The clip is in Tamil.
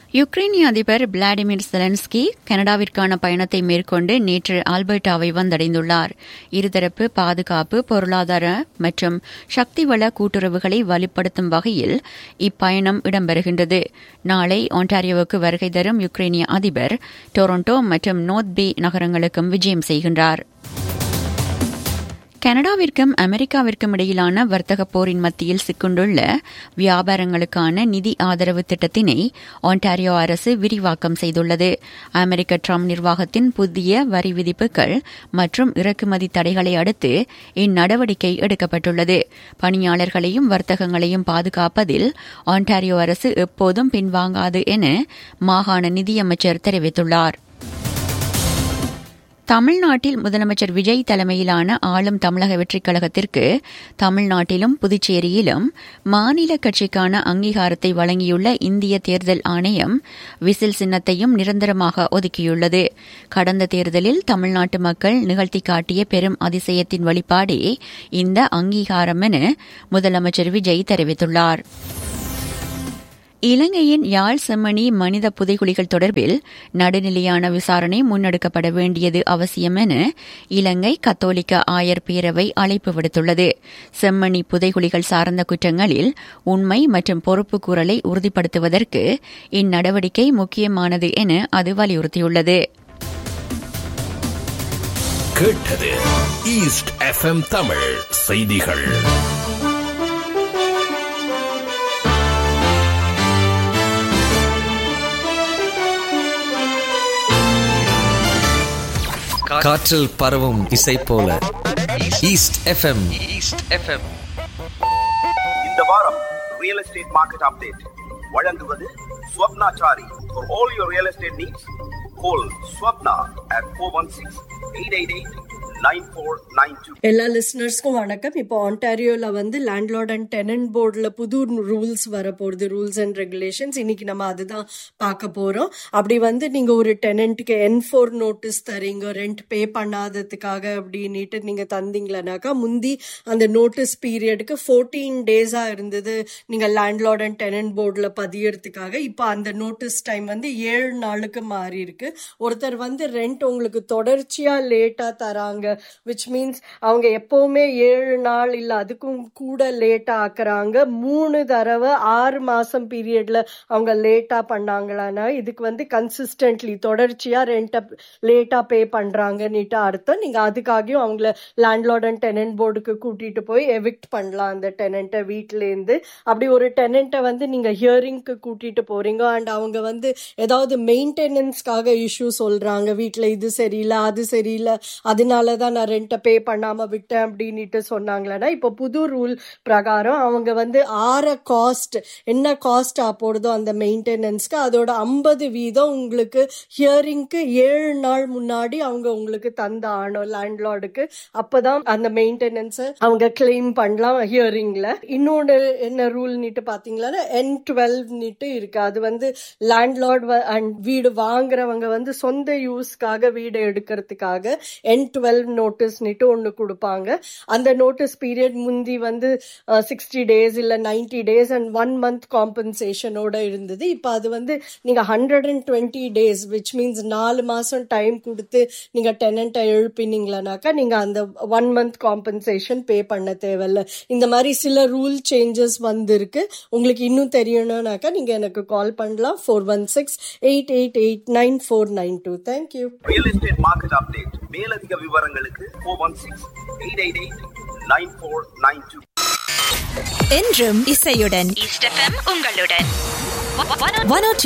யுக்ரைனிய அதிபர் விளாடிமிர் செலன்ஸ்கி கனடாவிற்கான பயணத்தை மேற்கொண்டு நேற்று ஆல்பர்டாவை வந்தடைந்துள்ளார் இருதரப்பு பாதுகாப்பு பொருளாதார மற்றும் சக்தி வள கூட்டுறவுகளை வலுப்படுத்தும் வகையில் இப்பயணம் இடம்பெறுகின்றது நாளை ஒன்டாரியோவுக்கு வருகை தரும் யுக்ரைனிய அதிபர் டொரண்டோ மற்றும் நோர்த் பே நகரங்களுக்கும் விஜயம் செய்கின்றார் கனடாவிற்கும் அமெரிக்காவிற்கும் இடையிலான வர்த்தக போரின் மத்தியில் சிக்குண்டுள்ள வியாபாரங்களுக்கான நிதி ஆதரவு திட்டத்தினை ஒன்டாரியோ அரசு விரிவாக்கம் செய்துள்ளது அமெரிக்க ட்ரம்ப் நிர்வாகத்தின் புதிய வரி விதிப்புகள் மற்றும் இறக்குமதி தடைகளை அடுத்து இந்நடவடிக்கை எடுக்கப்பட்டுள்ளது பணியாளர்களையும் வர்த்தகங்களையும் பாதுகாப்பதில் ஒன்டாரியோ அரசு எப்போதும் பின்வாங்காது என மாகாண நிதியமைச்சர் தெரிவித்துள்ளார் தமிழ்நாட்டில் முதலமைச்சர் விஜய் தலைமையிலான ஆளும் தமிழக வெற்றிக் கழகத்திற்கு தமிழ்நாட்டிலும் புதுச்சேரியிலும் மாநில கட்சிக்கான அங்கீகாரத்தை வழங்கியுள்ள இந்திய தேர்தல் ஆணையம் விசில் சின்னத்தையும் நிரந்தரமாக ஒதுக்கியுள்ளது கடந்த தேர்தலில் தமிழ்நாட்டு மக்கள் நிகழ்த்தி காட்டிய பெரும் அதிசயத்தின் வழிபாடே இந்த அங்கீகாரம் என முதலமைச்சர் விஜய் தெரிவித்துள்ளார் இலங்கையின் யாழ் செம்மணி மனித புதைகுழிகள் தொடர்பில் நடுநிலையான விசாரணை முன்னெடுக்கப்பட வேண்டியது அவசியம் என இலங்கை கத்தோலிக்க ஆயர் பேரவை அழைப்பு விடுத்துள்ளது செம்மணி புதைகுழிகள் சார்ந்த குற்றங்களில் உண்மை மற்றும் பொறுப்பு கூறலை உறுதிப்படுத்துவதற்கு இந்நடவடிக்கை முக்கியமானது என அது வலியுறுத்தியுள்ளது கேட்டது ஈஸ்ட் எஃப்எம் தமிழ் செய்திகள் காற்றில் பரவும் இசை போல ஈஸ்ட் எஃப்எம் ஈஸ்ட் எஃப்எம் இந்த வாரம் ரியல் எஸ்டேட் மார்க்கெட் அப்டேட் வழங்குவது Swapnachari for all your real estate needs call Swapna at four one six eight eight eight nine four nine two எல்லா லிஸ்னர்ஸ்க்கும் வணக்கம் இப்போ ஆன்டாரியோல வந்து லேண்ட்லார்ட் அண்ட் டெனன்ட் போர்டில் புது ரூல்ஸ் வரப்போகுது ரூல்ஸ் அண்ட் ரெகுலேஷன்ஸ் இன்னைக்கு நம்ம அதுதான் பார்க்க போறோம் அப்படி வந்து நீங்க ஒரு டெனண்ட்டுக்கு என் ஃபோர் நோட்டீஸ் தரீங்க ரெண்ட் பே பண்ணாததுக்காக அப்படின்ட்டு நீங்க தந்தீங்களனாக்கா முந்தி அந்த நோட்டீஸ் பீரியடுக்கு ஃபோர்டீன் டேஸா இருந்தது நீங்க லேண்ட்லார்ட் அண்ட் டெனன்ட் போர்டில் பதியறதுக்காக இப்போ அந்த நோட்டீஸ் டைம் வந்து ஏழு நாளுக்கு மாறி இருக்கு ஒருத்தர் வந்து ரெண்ட் உங்களுக்கு தொடர்ச்சியா லேட்டா தராங்க விச் மீன்ஸ் அவங்க எப்பவுமே ஏழு நாள் இல்ல அதுக்கும் கூட லேட்டா ஆக்குறாங்க மூணு தடவை ஆறு மாசம் பீரியட்ல அவங்க லேட்டா பண்ணாங்களான்னா இதுக்கு வந்து கன்சிஸ்டன்ட்லி தொடர்ச்சியா ரெண்ட்டை லேட்டா பே பண்றாங்கன்னுட்டு அர்த்தம் நீங்க அதுக்காகவும் அவங்கள லேண்ட்லார்ட் அண்ட் டெனன்ட் போர்டுக்கு கூட்டிட்டு போய் எவிக்ட் பண்ணலாம் அந்த டெனண்ட்டை வீட்டுல இருந்து அப்படி ஒரு டெனண்ட்டை வந்து நீங்க ஹியரிங்க்கு கூட்டிட்டு போறீங்க அண்ட் அவங்க வந்து ஏதாவது மெயின்டெனன்ஸ்க்காக இஷ்யூ சொல்றாங்க வீட்டுல இது சரியில்லை அது சரியில்லை அதனால தான் நான் ரெண்ட்டை பே பண்ணாம விட்டேன் அப்படின்ட்டு சொன்னாங்களேன்னா இப்போ புது ரூல் பிரகாரம் அவங்க வந்து ஆற காஸ்ட் என்ன காஸ்ட் போடுதோ அந்த மெயின்டெனன்ஸ்க்கு அதோட ஐம்பது வீதம் உங்களுக்கு ஹியரிங்க்கு ஏழு நாள் முன்னாடி அவங்க உங்களுக்கு தந்த ஆனோம் லேண்ட்லார்டுக்கு அப்பதான் அந்த மெயின்டெனன்ஸை அவங்க கிளைம் பண்ணலாம் ஹியரிங்ல இன்னொன்று என்ன ரூல் நீட்டு பாத்தீங்களா என் டுவெல் நீட்டு இருக்கு அது வந்து லேண்ட்லார்ட் அண்ட் வீடு வாங்குறவங்க வந்து சொந்த யூஸ்க்காக வீடு எடுக்கிறதுக்காக என் டுவெல் நோட்டீஸ்னுட்டு ஒன்று கொடுப்பாங்க அந்த நோட்டீஸ் பீரியட் முந்தி வந்து சிக்ஸ்டி டேஸ் இல்லை ninety days and one month காம்பன்சேஷனோட இருந்தது இப்போ அது வந்து நீங்கள் hundred and twenty days which means நாலு மாதம் டைம் கொடுத்து நீங்கள் டெனண்ட்டை எழுப்பினீங்களானாக்கா நீங்கள் அந்த ஒன் மந்த் காம்பன்சேஷன் பே பண்ண தேவையில்ல இந்த மாதிரி சில ரூல் சேஞ்சஸ் வந்திருக்கு உங்களுக்கு இன்னும் தெரியணும்னாக்கா நீங்கள் எனக்கு கால் பண்ணலாம் four one six eight eight eight nine four nine two thank you real estate market update மேலதிக விவரங்களுக்கு four one six eight eight eight nine four nine two என்றும் இசையுடன் உங்களுடன்